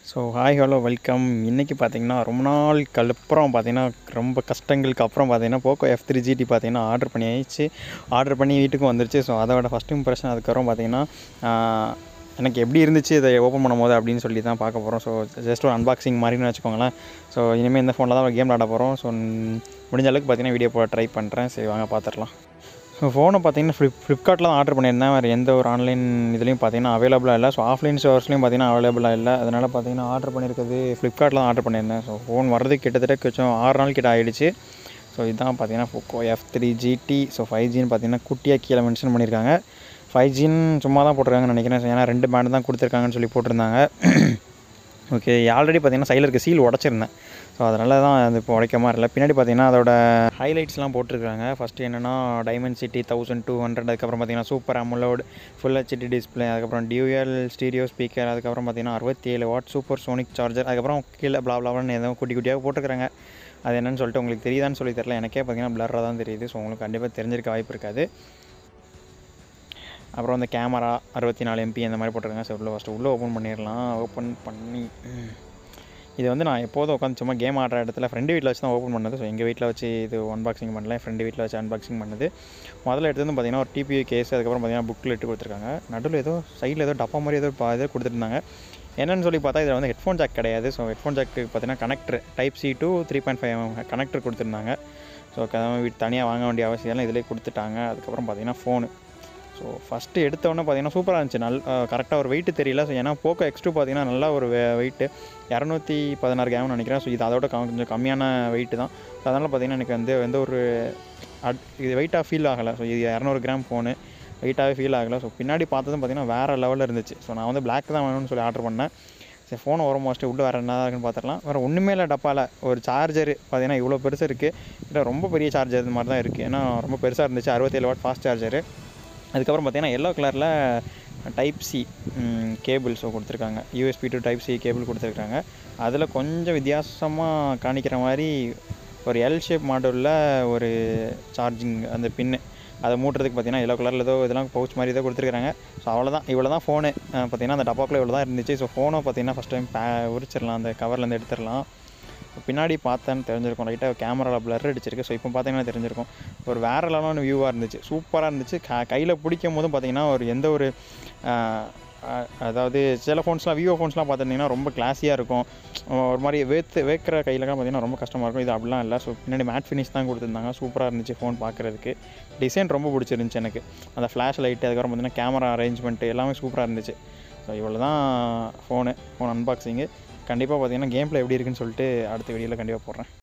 So hi hello welcome இன்றைக்கி பார்த்தீங்கன்னா ரொம்ப நாள் அப்புறம் பார்த்தீங்கன்னா ரொம்ப கஷ்டங்களுக்கு அப்புறம் பார்த்தீங்கன்னா போக்கோ எஃப் த்ரீ ஜிடி பார்த்தீங்கன்னா ஆர்டர் பண்ணி ஆயிடுச்சு ஆர்டர் பண்ணி வீட்டுக்கும் வந்துருச்சு ஸோ அதோட ஃபஸ்ட் இம்ப்ரெஷன் அதுக்கப்புறம் பார்த்தீங்கன்னா ஆஹ், எனக்கு எப்படி இருந்துச்சு இதை ஓப்பன் பண்ணும்போது அப்படின்னு சொல்லி தான் பார்க்க போகிறோம் ஸோ ஜஸ்ட் ஒரு அன்பாக்சிங் மாதிரின்னு வச்சுக்கோங்களேன் ஸோ இனிமேல் இந்த ஃபோனில் தான் கேம் விளாட போகிறோம் ஸோ முடிஞ்ச அளவுக்கு பார்த்தீங்கன்னா வீடியோ போட ட்ரை பண்ணுறேன் சரி வாங்க பார்த்துடலாம் ஸோ ஃபோனை பார்த்தீங்கன்னா ஃப்ளிப் ஃப்ளிப்கார்ட்டில் தான் ஆர்டர் பண்ணியிருந்தேன் வேறு எந்த ஒரு ஆன்லைன் இதுலேயும் பார்த்தீங்கன்னா அவைலபிளாக இல்லை ஸோ ஆஃப்லைன் ஸ்டோர்ஸ்லையும் பார்த்தீங்கன்னா அவைலபிளாக இல்லை அதனால் பார்த்தீங்கன்னா ஆர்டர் பண்ணியிருக்கிறது ஃப்ளிப்கார்ட்டில் தான் ஆர்டர் பண்ணியிருந்தேன் ஸோ ஃபோன் வர்றதுக்கு கிட்டத்தட்ட கொஞ்சம் ஆறு நாள் கிட்ட ஆயிடுச்சு ஸோ இதுதான் பார்த்தீங்கன்னா Poco F three GT so five ஜின்னு பார்த்தீங்கன்னா குட்டியாக கீழே மென்ஷன் பண்ணியிருக்காங்க ஃபைவ் ஜின்னு சும்மா தான் போட்டிருக்காங்கன்னு நினைக்கிறேன் So, ஏன்னா ரெண்டு பேண்ட் தான் கொடுத்துருக்காங்கன்னு சொல்லி போட்டிருந்தாங்க ஓகே ஆல்ரெடி பார்த்தீங்கன்னா சைடில் இருக்க சீல் உடச்சிருந்தேன் ஸோ அதனால தான் அது இப்போ உடைக்க மாதிரி இல்லை பின்னாடி பார்த்தீங்கன்னா அதோட ஹைலைட்ஸ்லாம் போட்டிருக்காங்க ஃபஸ்ட்டு என்னென்னா Dimensity thousand two hundred அதுக்கப்புறம் பார்த்தீங்கன்னா super AMOLED full HD display அதுக்கப்புறம் டியூஎல் ஸ்டீரியோ ஸ்பீக்கர் அதுக்கப்புறம் பார்த்தீங்கன்னா அறுபத்தி ஏழு வாட் சூப்பர் சோனிக் சார்ஜர் அதுக்கப்புறம் கீழே ப்ளா ப்ளாப்னு ஏதோ குட்டி குட்டியாக போட்டுருக்காங்க அது என்னன்னு சொல்லிட்டு உங்களுக்கு தெரியுதான்னு சொல்லி தெரியல எனக்கே பார்த்தீங்கன்னா பிளராக தான் தெரியுது ஸோ உங்களுக்கு கண்டிப்பாக தெரிஞ்சிருக்க வாய்ப்பு இருக்காது அப்புறம் அந்த கேமரா அறுபத்தி நாலு எம்பி அந்த மாதிரி போட்டிருக்காங்க ஸோ உள்ள ஃபஸ்ட்டு உள்ளே ஓப்பன் பண்ணிடலாம் ஓப்பன் பண்ணி ம். இது வந்து நான் எப்போதும் உட்காந்து சும்மா கேம் ஆடுற இடத்துல ஃப்ரெண்டு வீட்டில் வச்சு தான் ஓப்பன் பண்ணது ஸோ எங்கள் வீட்டில் வச்சு இது அன்பாக்சிங் பண்ணல என் ஃப்ரெண்டு வீட்டில் வச்சு அன்பாக்சிங் பண்ணது முதல்ல எடுத்தது பார்த்தீங்கன்னா ஒரு டிபியூ கேஸ் அதுக்கப்புறம் பார்த்தீங்கன்னா புக்கில் கொடுத்துருக்காங்க நடுவில் ஏதோ சைடில் ஏதோ டப்பா மாதிரி ஏதோ பா- ஏதோ கொடுத்துருந்தாங்க என்னன்னு சொல்லி பார்த்தா இதில் வந்து ஹெட்ஃபோன் ஜாக் கிடையாது ஸோ ஹெட்ஃபோன் ஜாக்கு பார்த்தீங்கன்னா connector type C to three point five connector கொடுத்துருந்தாங்க ஸோ கதவை வீட்டு தனியாக வாங்க வேண்டிய அவசியம் இல்லை இதிலே கொடுத்துட்டாங்க அதுக்கப்புறம் பார்த்தீங்கன்னா ஃபோனு ஸோ ஃபஸ்ட்டு எடுத்தோடனே பார்த்தீங்கன்னா சூப்பராக இருந்துச்சு நல் கரெக்டாக ஒரு வெயிட் தெரியல ஸோ ஏன்னா போக்கோ எக்ஸ் டூ பார்த்தீங்கன்னா நல்லா ஒரு வெயிட்டு இரநூத்தி பதினாறு கேம்னு நினைக்கிறேன் ஸோ இது அதோட கம்- கொஞ்சம் கம்மியான வெயிட்டு தான் ஸோ அதனால் பார்த்தீங்கன்னா எனக்கு வந்து எந்த ஒரு அட் இது வெயிட்டாக ஃபீல் ஆகலை ஸோ இது இரநூறு கிராம் ஃபோனு வெயிட்டாகவே ஃபீல் ஆகலை ஸோ பின்னாடி பார்த்ததும் பார்த்தீங்கன்னா வேறு லெவலில் இருந்துச்சு ஸோ நான் வந்து Black தான் வேணும்னு சொல்லி ஆர்டர் பண்ணேன் சரி ஃபோன் வரும் மோஸ்ட்டு உள்ள வேறு என்ன இருக்குன்னு பார்த்துடலாம் வேறு ஒன்றுமே இல்லை டப்பாவில் ஒரு சார்ஜர் பார்த்தீங்கன்னா இவ்வளோ பெருசு இருக்குது இல்லை ரொம்ப பெரிய சார்ஜர் இது மாதிரி தான் இருக்குது ஏன்னா ரொம்ப பெருசாக இருந்துச்சு அறுபத்தேழு வாட் ஃபாஸ்ட் சார்ஜரு அதுக்கப்புறம் பார்த்தீங்கன்னா எல்லோ கலரில் டைப் சி கேபிள் ஸோ கொடுத்துருக்காங்க USB to type C cable கொடுத்துருக்காங்க அதில் கொஞ்சம் வித்தியாசமாக காணிக்கிற மாதிரி ஒரு எல் ஷேப் மாடலில் ஒரு சார்ஜிங் அந்த பின்னு அதை மூட்டுறதுக்கு பார்த்தீங்கன்னா எல்லோ கலரில் ஏதோ இதெல்லாம் பவுச் மாதிரி ஏதோ கொடுத்துருக்காங்க ஸோ அவ்வளோதான் இவ்வளோ தான் ஃபோனு பார்த்தீங்கன்னா அந்த டப்பாக்குள்ளே இவ்வளோ தான் இருந்துச்சு ஸோ ஃபோனை பார்த்தீங்கன்னா ஃபஸ்ட் டைம் பே உரிச்சிடலாம் அந்த கவர்லேருந்து எடுத்துடலாம் பின்னாடி பார்த்தேன்னு தெரிஞ்சிருக்கும் லைட்டாக கேமராவில் blur அடிச்சிருக்கு ஸோ இப்போ பார்த்தீங்கன்னா தெரிஞ்சிருக்கும் ஒரு வேறு லெவலான வியூவாக இருந்துச்சு சூப்பராக இருந்துச்சு க கையில் பிடிக்கும் போதும் பார்த்தீங்கன்னா ஒரு எந்த ஒரு ஆஹ், ஆஹ், அதாவது சில ஃபோன்ஸ்லாம் விவோ ஃபோன்ஸ்லாம் பார்த்துருந்தீங்கன்னா ரொம்ப கிளாஸியாக இருக்கும் ஒரு மாதிரி வேத்து வேக்கிற கையிலலாம் பார்த்தீங்கன்னா ரொம்ப கஷ்டமாக இருக்கும் இது அப்படிலாம் இல்லை ஸோ பின்னாடி மேட் ஃபினிஷ் தான் கொடுத்துருந்தாங்க சூப்பராக இருந்துச்சு ஃபோன் பார்க்குறதுக்கு டிசைன் ரொம்ப பிடிச்சிருந்துச்சு எனக்கு அந்த ஃப்ளாஷ் லைட்டு அதுக்கப்புறம் பார்த்தீங்கன்னா கேமரா அரேஞ்ச்மெண்ட்டு எல்லாமே சூப்பராக இருந்துச்சு ஸோ இவ்வளோ தான் ஃபோனு ஃபோன் அன்பாக்சிங்கு கண்டிப்பாக பார்த்தீங்கன்னா கேம் ப்ளே எப்படி இருக்குன்னு சொல்லிட்டு அடுத்த வீடியோவில் கண்டிப்பாக போடுறேன்